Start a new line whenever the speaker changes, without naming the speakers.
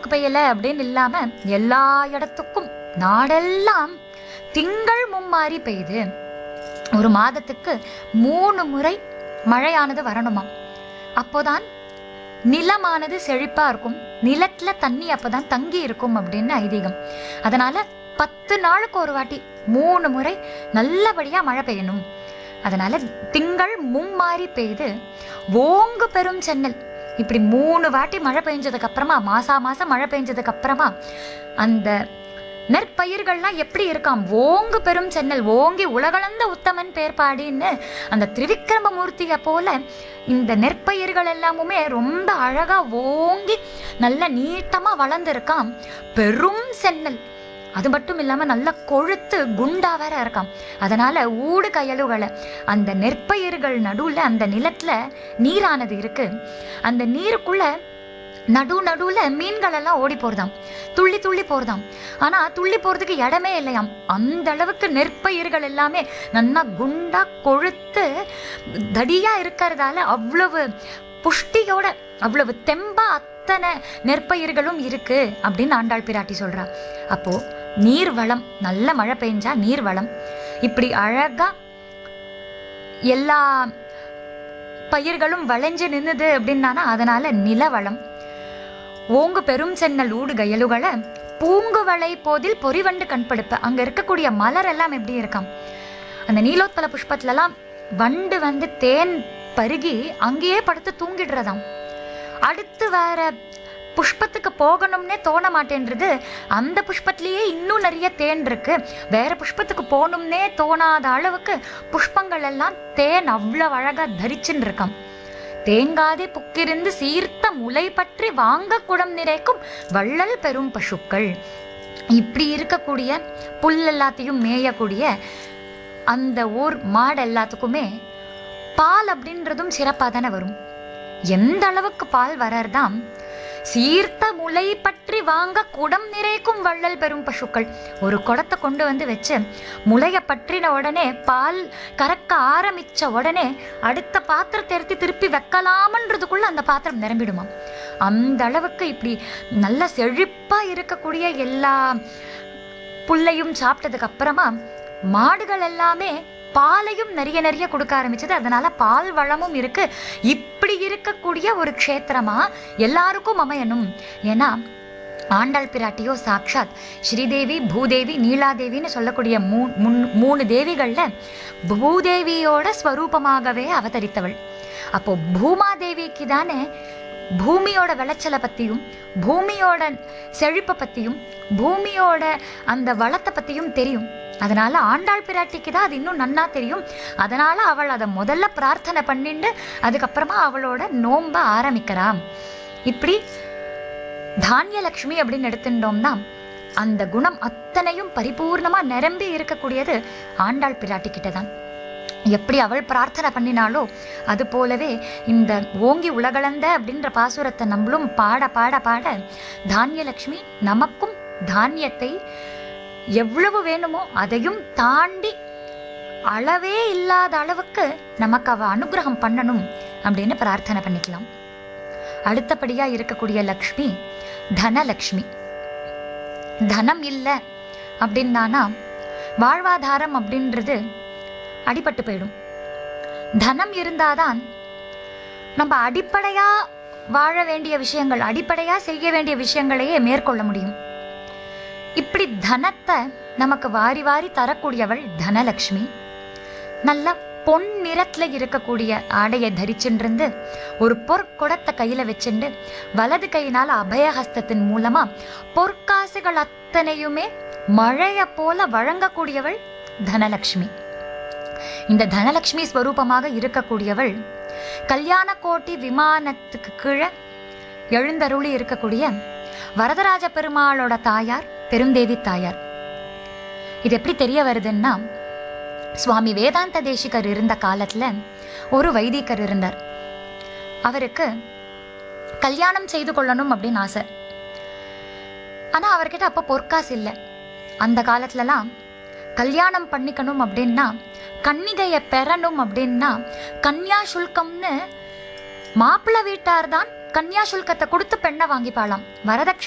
பெய்யல அப்படின்னு இல்லாம எல்லா இடத்துக்கும் நாடெல்லாம் திங்கள் மும்மாறி பெய்யுது ஒரு மாதத்துக்கு மூணு முறை மழையானது வரணுமா அப்போதான் நிலமானது செழிப்பா இருக்கும் நிலத்துல தண்ணி அப்பதான் தங்கி இருக்கும் அப்படின்னு ஐதீகம் அதனால பத்து நாளுக்கு ஒரு வாட்டி மூணு முறை நல்லபடியா மழை பெய்யணும் அதனால திங்கள் மும்மாறி பெய்து ஓங்கு பெரும் சென்னல் இப்படி மூணு வாட்டி மழை பெஞ்சதுக்கு அப்புறமா மாசா மாசம் மழை பெஞ்சதுக்கு அப்புறமா அந்த நெற்பயிர்கள்லாம் எப்படி இருக்காம் ஓங்கு பெரும் சென்னல் ஓங்கி உலகளந்த உத்தமன் பேர் பாடின்னு அந்த திரிவிக்ரமமூர்த்தியை போல இந்த நெற்பயிர்கள் எல்லாமுமே ரொம்ப அழகா ஓங்கி நல்ல நீட்டமா வளர்ந்துருக்காம் பெரும் சென்னல் அது மட்டும் இல்லாம நல்லா கொழுத்து குண்டா வேற இருக்காம் அதனால ஊடு கயலுகளை அந்த நெற்பயிர்கள் நடுவுல அந்த நிலத்துல நீரானது இருக்கு அந்த நீருக்குள்ள நடு நடுவுல மீன்கள் எல்லாம் ஓடி போறதாம் துள்ளி துள்ளி போறதாம் ஆனா துள்ளி போறதுக்கு இடமே இல்லையாம் அந்த அளவுக்கு நெற்பயிர்கள் எல்லாமே நன்னா குண்டா கொழுத்து தடியா இருக்கிறதால அவ்வளவு புஷ்டியோட அவ்வளவு தெம்பா அத்தனை நெற்பயிர்களும் இருக்கு அப்படின்னு ஆண்டாள் பிராட்டி சொல்றா அப்போ நீர் வளம் நல்ல மழை பெஞ்சா நீர் வளம் இப்படி அழகா எல்லா பயிர்களும் வளைஞ்சு நின்னுது அப்படின்னா அதனால நிலவளம் ஓங்கு பெரும் சென்னல் ஊடு கயலுகளை பூங்குவளை போதில் பொறிவண்டு கண்படுப்ப அங்க இருக்கக்கூடிய மலர் எல்லாம் எப்படி இருக்காம் அந்த நீலோத்பல புஷ்பத்துலலாம் வண்டு வந்து தேன் பருகி அங்கேயே படுத்து தூங்கிடுறதாம் அடுத்து வேற புஷ்பத்துக்கு போகணும்னே தோண மாட்டேன்றது அந்த புஷ்பத்திலேயே இன்னும் நிறைய தேன் இருக்கு வேற புஷ்பத்துக்கு போகணும்னே தோணாத அளவுக்கு புஷ்பங்கள் எல்லாம் தேன் அவ்வளவு அழகா தரிச்சுன்னு இருக்காம் தேங்காதே புக்கிருந்து சீர்த்த முளை பற்றி வாங்க குடம் நிறைக்கும் வள்ளல் பெரும் பசுக்கள் இப்படி இருக்கக்கூடிய புல் எல்லாத்தையும் மேயக்கூடிய அந்த ஊர் மாடு எல்லாத்துக்குமே பால் அப்படின்றதும் சிறப்பாக தானே வரும் எந்த அளவுக்கு பால் வரர்தாம் சீர்த்த முளை பற்றி வாங்க குடம் நிறைக்கும் வள்ளல் பெரும் பசுக்கள் ஒரு குடத்தை கொண்டு வந்து வச்சு முளைய பற்றின உடனே பால் கறக்க ஆரம்பிச்ச உடனே அடுத்த பாத்திரத்தை எடுத்து திருப்பி வைக்கலாமன்றதுக்குள்ள அந்த பாத்திரம் நிரம்பிடுமா அந்த அளவுக்கு இப்படி நல்ல செழிப்பா இருக்கக்கூடிய எல்லா புல்லையும் சாப்பிட்டதுக்கு அப்புறமா மாடுகள் எல்லாமே பாலையும் நிறைய நிறைய கொடுக்க ஆரம்பிச்சது அதனால பால் வளமும் இருக்கு இப்படி இருக்கக்கூடிய ஒரு க்ஷேத்திரமா எல்லாருக்கும் அமையணும் ஏன்னா ஆண்டாள் பிராட்டியோ சாக்ஷாத் ஸ்ரீதேவி பூதேவி நீலாதேவின்னு சொல்லக்கூடிய மூ முன் மூணு தேவிகள்ல பூதேவியோட ஸ்வரூபமாகவே அவதரித்தவள் அப்போ பூமாதேவிக்கு தானே பூமியோட விளைச்சலை பற்றியும் பூமியோட செழிப்பை பற்றியும் பூமியோட அந்த வளத்தை பற்றியும் தெரியும் அதனால ஆண்டாள் பிராட்டிக்கு தான் அது இன்னும் நன்னா தெரியும் அதனால அவள் அதை முதல்ல பிரார்த்தனை பண்ணிட்டு அதுக்கப்புறமா அவளோட நோம்ப ஆரம்பிக்கிறாம் இப்படி தானியலக்ஷ்மி அப்படின்னு எடுத்துட்டோம்னா அந்த குணம் அத்தனையும் பரிபூர்ணமா நிரம்பி இருக்கக்கூடியது ஆண்டாள் பிராட்டி கிட்ட தான் எப்படி அவள் பிரார்த்தனை பண்ணினாலோ அது போலவே இந்த ஓங்கி உலகளந்த அப்படின்ற பாசுரத்தை நம்மளும் பாட பாட பாட தானியலக்ஷ்மி நமக்கும் தானியத்தை எவ்வளவு வேணுமோ அதையும் தாண்டி அளவே இல்லாத அளவுக்கு நமக்கு அவ அனுகிரகம் பண்ணணும் அப்படின்னு பிரார்த்தனை பண்ணிக்கலாம் அடுத்தபடியா இருக்கக்கூடிய லக்ஷ்மி தனலக்ஷ்மி தனம் இல்லை அப்படின்னானா வாழ்வாதாரம் அப்படின்றது அடிபட்டு போயிடும் தனம் இருந்தாதான் நம்ம அடிப்படையா வாழ வேண்டிய விஷயங்கள் அடிப்படையா செய்ய வேண்டிய விஷயங்களையே மேற்கொள்ள முடியும் இப்படி தனத்தை நமக்கு வாரி வாரி தரக்கூடியவள் தனலக்ஷ்மி நல்ல பொன் நிறத்துல இருக்கக்கூடிய ஆடையை தரிச்சுட்டு ஒரு பொற்குடத்தை கையில வச்சுண்டு வலது கையினால அபயஹஸ்தத்தின் மூலமா பொற்காசுகள் அத்தனையுமே மழைய போல வழங்கக்கூடியவள் தனலக்ஷ்மி இந்த தனலக்ஷ்மி ஸ்வரூபமாக இருக்கக்கூடியவள் கல்யாண கோட்டி விமானத்துக்கு கீழே எழுந்தருளி இருக்கக்கூடிய வரதராஜ பெருமாளோட தாயார் பெருந்தேவி தாயார் இது எப்படி தெரிய வருதுன்னா சுவாமி வேதாந்த தேசிகர் இருந்த காலத்துல ஒரு வைதிகர் இருந்தார் அவருக்கு கல்யாணம் செய்து கொள்ளணும் அப்படின்னு ஆசை ஆனா அவர்கிட்ட அப்ப பொற்காசு இல்லை அந்த காலத்துலலாம் கல்யாணம் பண்ணிக்கணும் அப்படின்னா கன்னிகையை பெறணும் அப்படின்னா கன்யா சுல்கம்னு மாப்பிள்ளை வீட்டார் தான் கன்யா சுல்கத்தை கொடுத்து பெண்ணை வாங்கிப்பாளாம் வரதட்ச